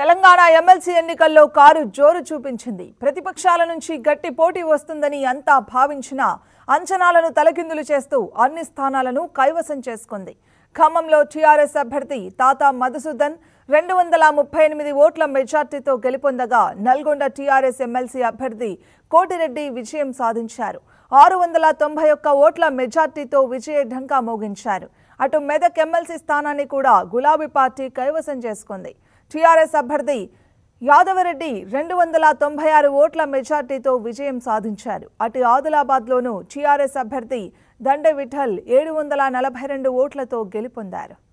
Telangana MLC ఎన్నికల్లో car జోరు చూపించింది ప్రతిపక్షాల నుంచి గట్టి పోటీ వస్తుందని అంతా భావించినా అంచనాలను తలకిందులు చేస్తూ అన్ని స్థానాలను కైవసం చేసుకుంది ఖమ్మంలో టీఆర్ఎస్ అభ్యర్థి తాతా మధుసూదన్ రెండు వందల ముప్పై ఎనిమిది ఓట్ల మెజార్టీతో గెలుపొందగా నల్గొండ టీఆర్ఎస్ ఎమ్మెల్సీ అభ్యర్థి కోటిరెడ్డి విజయం సాధించారు ఆరు వందల తొంభై ఒక్క ఓట్ల మెజార్టీతో విజయ ఢంకా మోగించారు అటు మెదక్ ఎమ్మెల్సీ స్థానాన్ని కూడా గులాబీ పార్టీ కైవసం చేసుకుంది టీఆర్ఎస్ అభ్యర్థి యాదవరెడ్డి రెండు వందల తొంభై ఆరు ఓట్ల మెజార్టీతో విజయం సాధించారు అటు ఆదిలాబాద్లోనూ టీఆర్ఎస్ అభ్యర్థి దండ విఠల్ ఏడు వందల నలభై రెండు ఓట్లతో గెలుపొందారు